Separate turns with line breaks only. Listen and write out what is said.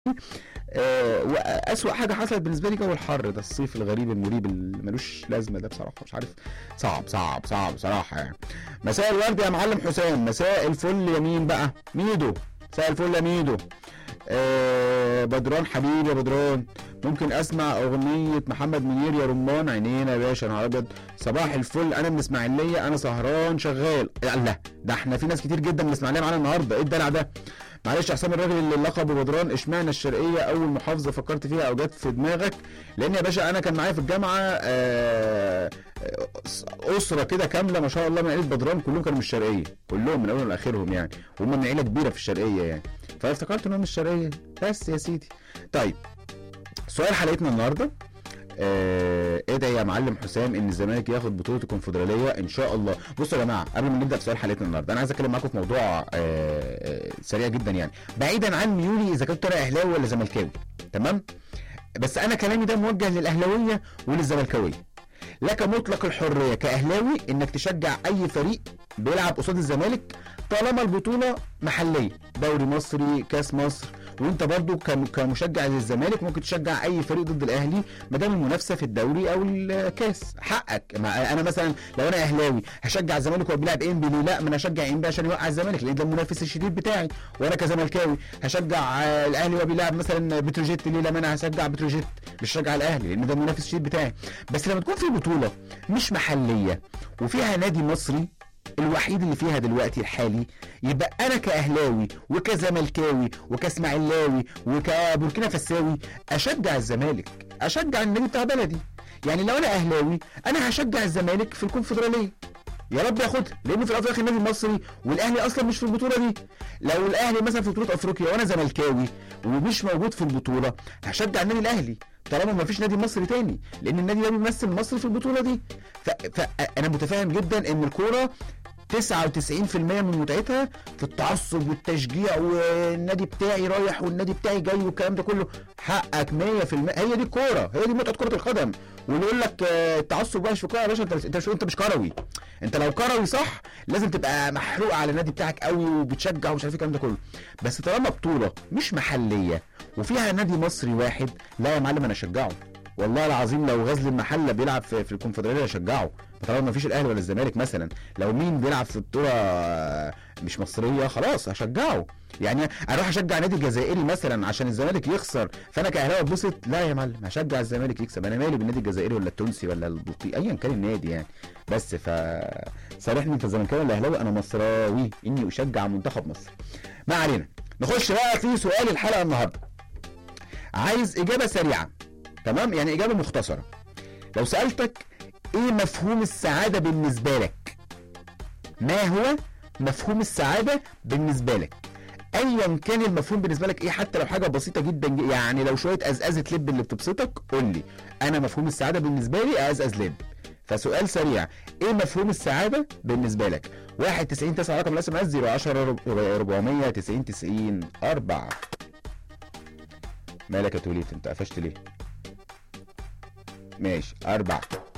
آه، واسوأ حاجه حصلت بالنسبه لي جو الحر ده الصيف الغريب المريب اللي ملوش لازمه ده بصراحه مش عارف صعب صعب صعب بصراحه يعني مساء الورد يا معلم حسام مساء الفل يا مين بقى ميدو مساء الفل يا ميدو آه بدران حبيبي يا بدران ممكن اسمع اغنيه محمد منير يا رمان عينينا يا باشا انا ابيض صباح الفل انا من اسماعيليه انا سهران شغال يا الله ده احنا في ناس كتير جدا من الاسماعيليه معانا النهارده ايه الدلع ده معلش يا حسام الراجل اللي لقبه بدران اشمعنى الشرقيه اول محافظه فكرت فيها او جت في دماغك لان يا باشا انا كان معايا في الجامعه آه، آه، اسره كده كامله ما شاء الله من عيله بدران كلهم كانوا من الشرقيه كلهم من اولهم لاخرهم يعني وهم من عيله كبيره في الشرقيه يعني فافتكرت انهم من الشرقيه بس يا سيدي طيب سؤال حلقتنا النهارده آه، ادعي يا معلم حسام ان الزمالك ياخد بطوله الكونفدراليه ان شاء الله بصوا يا جماعه قبل ما نبدا في سؤال حلقتنا النهارده انا عايز اتكلم معاكم في موضوع آه، آه، سريع جدا يعني بعيدا عن ميولي اذا كنت انا اهلاوي ولا زملكاوي تمام بس انا كلامي ده موجه للاهلاويه وللزملكاويه لك مطلق الحريه كاهلاوي انك تشجع اي فريق بيلعب قصاد الزمالك طالما البطوله محليه دوري مصري كاس مصر وانت برضو كم- كمشجع للزمالك ممكن تشجع اي فريق ضد الاهلي ما دام المنافسه في الدوري او الكاس حقك ما انا مثلا لو انا اهلاوي هشجع الزمالك وهو بيلعب انبي ليه لا ما انا هشجع انبي عشان يوقع الزمالك لان ده المنافس الشديد بتاعي وانا كزملكاوي هشجع آه، الاهلي وهو بيلعب مثلا بتروجيت ليه لا ما انا هشجع بتروجيت مش هشجع الاهلي لان ده المنافس الشديد بتاعي بس لما تكون في بطوله مش محليه وفيها نادي مصري الوحيد اللي فيها دلوقتي الحالي يبقى انا كاهلاوي وكزملكاوي وكاسماعيلاوي وكبوركينا فاساوي اشجع الزمالك اشجع النادي بتاع بلدي يعني لو انا اهلاوي انا هشجع الزمالك في الكونفدراليه يا رب ياخدها لان في الاول وفي الاخر النادي المصري والاهلي اصلا مش في البطوله دي لو الاهلي مثلا في بطوله افريقيا وانا زملكاوي ومش موجود في البطوله هشجع النادي الاهلي طالما ما فيش نادي مصري تاني لان النادي ده بيمثل مصر في البطوله دي فانا متفاهم جدا ان الكوره 99% من متعتها في التعصب والتشجيع والنادي بتاعي رايح والنادي بتاعي جاي والكلام ده كله حقك 100% هي دي الكوره هي دي متعه كره القدم واللي يقول لك آه، التعصب وحش في الكوره يا باشا انت انت مش انت مش كروي انت لو كروي صح لازم تبقى محروق على النادي بتاعك قوي وبتشجع ومش عارف ايه الكلام ده كله بس طالما بطوله مش محليه وفيها نادي مصري واحد لا يا معلم انا اشجعه والله العظيم لو غزل المحله بيلعب في, في الكونفدراليه اشجعه طالما ما فيش الاهلي ولا الزمالك مثلا لو مين بيلعب في بطوله آه، مش مصريه خلاص هشجعه يعني اروح اشجع نادي جزائري مثلا عشان الزمالك يخسر فانا كاهلاوي اتبسط لا يا معلم هشجع الزمالك يكسب انا مالي بالنادي الجزائري ولا التونسي ولا البطيء ايا كان النادي يعني بس ف صالحني انت زملكاوي ولا اهلاوي انا مصراوي اني اشجع منتخب مصر ما علينا نخش بقى في سؤال الحلقه النهارده عايز اجابه سريعه تمام يعني اجابه مختصره لو سالتك ايه مفهوم السعاده بالنسبه لك ما هو مفهوم السعاده بالنسبه لك ايا كان المفهوم بالنسبه لك ايه حتى لو حاجه بسيطه جدا ج- يعني لو شويه ازازه لب اللي بتبسطك قول لي انا مفهوم السعاده بالنسبه لي ازاز لب فسؤال سريع ايه مفهوم السعاده بالنسبه لك 1 90 9 رقم الاس ام اس 010 400 90 90 4 مالك يا توليت انت قفشت ليه ماشي أربعة